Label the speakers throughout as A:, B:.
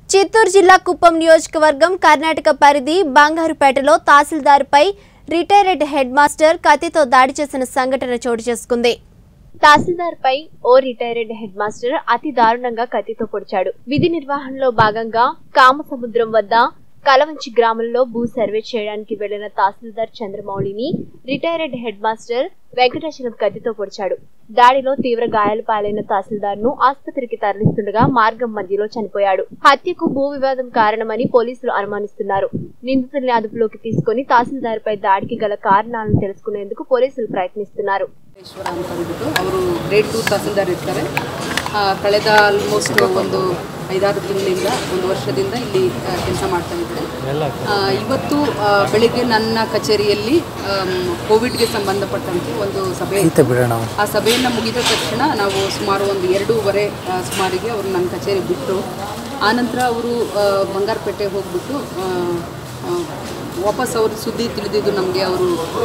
A: చిత్తూరు జిల్లా కుప్పం నియోజకవర్గం కర్ణాటక పరిధి బంగారుపేటలో తహసీల్దార్పై రిటైర్డ్ హెడ్ మాస్టర్ కత్తితో దాడి చేసిన సంఘటన చోటు చేసుకుంది తహసీల్దార్పై ఓ రిటైర్డ్ హెడ్ మాస్టర్ అతి దారుణంగా కత్తితో పొడిచాడు విధి నిర్వహణలో భాగంగా కామసముద్రం వద్ద కలవంచి గ్రామంలో భూ సర్వే చేయడానికి వెళ్లిన తహసీల్దార్ చంద్రమౌళిని రిటైర్డ్ హెడ్ మాస్టర్ వెంకటేశ్వరం కత్తితో పొడిచాడు దాడిలో తీవ్ర గాయాలు పాలైన తహసీల్దార్ ను ఆసుపత్రికి తరలిస్తుండగా మార్గం మధ్యలో చనిపోయాడు హత్యకు భూ వివాదం కారణమని పోలీసులు అనుమానిస్తున్నారు నిందితుల్ని అదుపులోకి తీసుకుని తహసీల్దార్ పై దాడికి గల కారణాలను తెలుసుకునేందుకు పోలీసులు ప్రయత్నిస్తున్నారు
B: ಈಶ್ವರ ಅಂತ ಅಂದ್ಬಿಟ್ಟು ಅವರು ಗ್ರೇಡ್ ಟು ತಹಸೀಲ್ದಾರ್ ಇರ್ತಾರೆ ಆ, ಕಳೆದ ಆಲ್ಮೋಸ್ಟ್ ಒಂದು ಐದಾರು ತಿಂಗಳಿಂದ ಒಂದು ವರ್ಷದಿಂದ ಇಲ್ಲಿ ಕೆಲಸ ಮಾಡ್ತಾ ಇದ್ದಾರೆ ಆ, ಇವತ್ತು ಆ, ಬೆಳಿಗ್ಗೆ ನನ್ನ ಕಚೇರಿಯಲ್ಲಿ ಆಮ್, ಕೋವಿಡ್ಗೆ ಸಂಬಂಧಪಟ್ಟಂತೆ ಒಂದು ಸಭೆ ಇತ್ತು. ಆ ಸಭೆಯನ್ನು ಮುಗಿದ ತಕ್ಷಣ ನಾವು ಸುಮಾರು ಒಂದು ಎರಡೂವರೆ ಆ, ಸುಮಾರಿಗೆ ಅವರು ನನ್ನ ಕಚೇರಿ ಬಿಟ್ಟರು ಆನಂತರ ಅವರು ಆ, ಬಂಗಾರಪೇಟೆ ಹೋಗ್ಬಿಟ್ಟು ಆ, ಆ, ವಾಪಸ್ ಅವ್ರ ಸುದ್ದಿ ತಿಳಿದಿದ್ದು ನಮಗೆ ಅವರು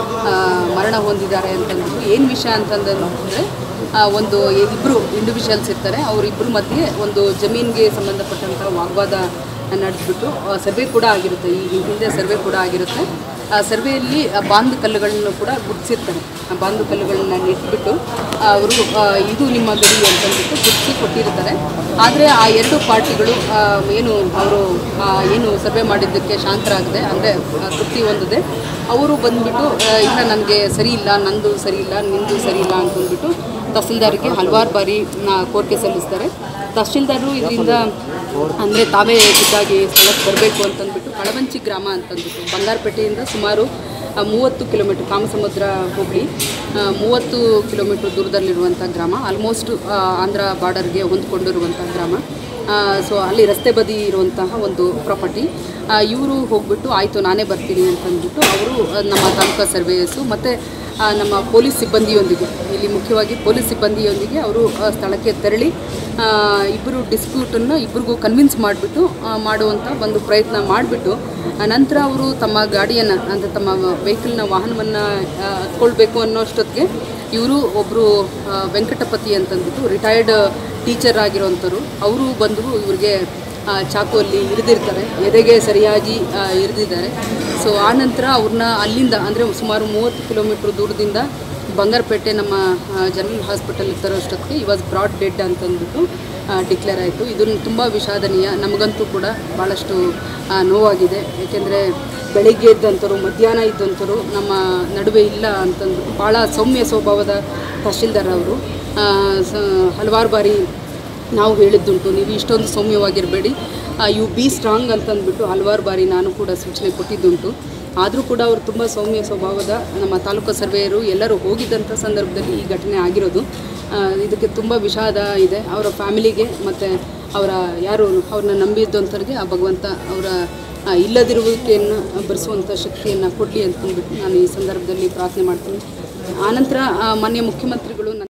B: ಮರಣ ಹೊಂದಿದ್ದಾರೆ ಅಂತಂದ್ರು ಏನು ವಿಷಯ ಅಂತಂದ್ರೆ ಆ, ಒಂದು ಇಬ್ಬರು ಇಂಡಿವಿಜುವಲ್ಸ್ ಇರ್ತಾರೆ ಅವರಿಬ್ಬರ ಮಧ್ಯೆ ಒಂದು ಜಮೀನಿಗೆ ಸಂಬಂಧಪಟ್ಟಂಥ ವಾಗ್ವಾದ ನಡೆದ್ಬಿಟ್ಟು ಆ, ಸರ್ವೆ ಕೂಡ ಆಗಿರುತ್ತೆ ಈ ಹಿಂದೆ ಸರ್ವೆ ಕೂಡ ಆಗಿರುತ್ತೆ ಆ ಸರ್ವೆಯಲ್ಲಿ ಆ ಬಾಂದು ಕಲ್ಲುಗಳನ್ನು ಕೂಡ ಗುರ್ತಿಸಿರ್ತಾರೆ ಆ ಬಾಂದು ಕಲ್ಲುಗಳನ್ನ ಇಟ್ಬಿಟ್ಟು ಅವರು ಇದು ನಿಮ್ಮ ಗಡಿ ಅಂತಂದ್ಬಿಟ್ಟು ಗುರ್ತಿಸಿ ಕೊಟ್ಟಿರ್ತಾರೆ ಆದರೆ ಆ ಎರಡು ಪಾರ್ಟಿಗಳು ಆ, ಏನು ಅವರು ಏನು ಸರ್ವೆ ಮಾಡಿದ್ದಕ್ಕೆ ಶಾಂತರಾಗದೆ ಅಂದರೆ ತೃಪ್ತಿ ಹೊಂದದೆ ಅವರು ಬಂದ್ಬಿಟ್ಟು ಆ, ಇಲ್ಲ ನನಗೆ ಸರಿ ಇಲ್ಲ ನಂದು ಸರಿ ಇಲ್ಲ ನಿಂದು ಸರಿ ಇಲ್ಲ ಅಂತಂದ್ಬಿಟ್ಟು ತಹಸೀಲ್ದಾರ್ಗೆ ಹಲವಾರು ಬಾರಿ ಕೋರಿಕೆ ಸಲ್ಲಿಸ್ತಾರೆ ತಹಸೀಲ್ದಾರರು ಇದರಿಂದ ಅಂದರೆ ತಾವೇ ಖುದ್ದಾಗಿ ಸ್ಥಳಕ್ಕೆ ಬರಬೇಕು ಅಂತಂದ್ಬಿಟ್ಟು ಕಳವಂಚಿ ಗ್ರಾಮ ಅಂತಂದ್ಬಿಟ್ಟು ಬಂಗಾರಪೇಟೆಯಿಂದ ಸುಮಾರು ಆ, ಮೂವತ್ತು ಕಿಲೋಮೀಟ್ರ್ ಕಾಮಸಮುದ್ರ ಹೋಬಳಿ ಆ, ಮೂವತ್ತು ಕಿಲೋಮೀಟ್ರ್ ದೂರದಲ್ಲಿರುವಂಥ ಗ್ರಾಮ ಆಲ್ಮೋಸ್ಟ್ ಆಂಧ್ರ ಬಾರ್ಡರ್ಗೆ ಹೊಂದ್ಕೊಂಡಿರುವಂಥ ಗ್ರಾಮ ಸೊ ಅಲ್ಲಿ ರಸ್ತೆ ಬದಿ ಇರುವಂತಹ ಒಂದು ಪ್ರಾಪರ್ಟಿ ಇವರು ಹೋಗ್ಬಿಟ್ಟು ಆಯಿತು ನಾನೇ ಬರ್ತೀನಿ ಅಂತಂದ್ಬಿಟ್ಟು ಅವರು ನಮ್ಮ ತಾಲೂಕಾ ಸರ್ವೇಯರ್ಸು ಮತ್ತು ಆ, ನಮ್ಮ ಪೊಲೀಸ್ ಸಿಬ್ಬಂದಿಯೊಂದಿಗೆ ಇಲ್ಲಿ ಮುಖ್ಯವಾಗಿ ಪೊಲೀಸ್ ಸಿಬ್ಬಂದಿಯೊಂದಿಗೆ ಅವರು ಆ, ಸ್ಥಳಕ್ಕೆ ತೆರಳಿ ಆ, ಇಬ್ಬರು ಡಿಸ್ಪ್ಯೂಟನ್ನು ಇಬ್ಬರಿಗೂ ಕನ್ವಿನ್ಸ್ ಮಾಡಿಬಿಟ್ಟು ಮಾಡುವಂಥ ಒಂದು ಪ್ರಯತ್ನ ಮಾಡಿಬಿಟ್ಟು ನಂತರ ಅವರು ತಮ್ಮ ಗಾಡಿಯನ್ನು ಅಂದರೆ ತಮ್ಮ ವೆಹಿಕಲ್ನ ವಾಹನವನ್ನು ಹತ್ಕೊಳ್ಬೇಕು ಅನ್ನೋಷ್ಟೊತ್ತಿಗೆ ಇವರು ಒಬ್ಬರು ವೆಂಕಟಪತಿ ಅಂತಂದ್ಬಿಟ್ಟು ರಿಟೈರ್ಡ್ ಟೀಚರ್ ಆಗಿರೋವಂಥವ್ರು ಅವರು ಬಂದು ಇವ್ರಿಗೆ ಆ, ಚಾಕುವಲ್ಲಿ ಇರಿದಿರ್ತಾರೆ ಎದೆಗೆ ಸರಿಯಾಗಿ ಆ, ಇರಿದಿದ್ದಾರೆ ಸೊ ಆ ನಂತರ ಅವ್ರನ್ನ ಅಲ್ಲಿಂದ ಅಂದರೆ ಸುಮಾರು ಮೂವತ್ತು ಕಿಲೋಮೀಟ್ರ್ ದೂರದಿಂದ ಬಂಗಾರಪೇಟೆ ನಮ್ಮ ಜನರಲ್ ಹಾಸ್ಪಿಟಲ್ಗೆ ತರೋಷ್ಟೊತ್ತಿಗೆ ಈ ವಾಸ್ ಬ್ರಾಡ್ ಡೆಡ್ ಅಂತಂದ್ಬಿಟ್ಟು ಡಿಕ್ಲೇರ್ ಆಯಿತು ಇದು ತುಂಬ ವಿಷಾದನೀಯ ನಮಗಂತೂ ಕೂಡ ಭಾಳಷ್ಟು ಆ, ನೋವಾಗಿದೆ ಏಕೆಂದರೆ ಬೆಳಿಗ್ಗೆ ಇದ್ದಂಥವ್ರು ಮಧ್ಯಾಹ್ನ ಇದ್ದಂಥವ್ರು ನಮ್ಮ ನಡುವೆ ಇಲ್ಲ ಅಂತಂದ್ಬಿಟ್ಟು ಭಾಳ ಸೌಮ್ಯ ಸ್ವಭಾವದ ತಹಶೀಲ್ದಾರ್ ಅವರು ಆ, ಸ- ಹಲವಾರು ಬಾರಿ ನಾವು ಹೇಳಿದ್ದುಂಟು ನೀವು ಇಷ್ಟೊಂದು ಸೌಮ್ಯವಾಗಿರಬೇಡಿ ಯು ಬಿ ಸ್ಟ್ರಾಂಗ್ ಅಂತಂದ್ಬಿಟ್ಟು ಹಲವಾರು ಬಾರಿ ನಾನು ಕೂಡ ಸೂಚನೆ ಕೊಟ್ಟಿದ್ದುಂಟು ಆದರೂ ಕೂಡ ಅವರು ತುಂಬ ಸೌಮ್ಯ ಸ್ವಭಾವದ ನಮ್ಮ ತಾಲೂಕು ಸರ್ವೇಯರು ಎಲ್ಲರೂ ಹೋಗಿದ್ದಂಥ ಸಂದರ್ಭದಲ್ಲಿ ಈ ಘಟನೆ ಆಗಿರೋದು ಆ, ಇದಕ್ಕೆ ತುಂಬ ವಿಷಾದ ಇದೆ ಅವರ ಫ್ಯಾಮಿಲಿಗೆ ಮತ್ತು ಅವರ ಯಾರು ಅವ್ರನ್ನ ನಂಬಿದ್ದಂಥವ್ರಿಗೆ ಆ ಭಗವಂತ ಅವರ ಆ, ಇಲ್ಲದಿರುವಿಕೆಯನ್ನು ಭರಿಸುವಂಥ ಶಕ್ತಿಯನ್ನು ಕೊಡಲಿ ಅಂತಂದ್ಬಿಟ್ಟು ನಾನು ಈ ಸಂದರ್ಭದಲ್ಲಿ ಪ್ರಾರ್ಥನೆ ಮಾಡ್ತೀನಿ ಆನಂತರ ಆ, ಮಾನ್ಯ ಮುಖ್ಯಮಂತ್ರಿಗಳು ನನ್ನ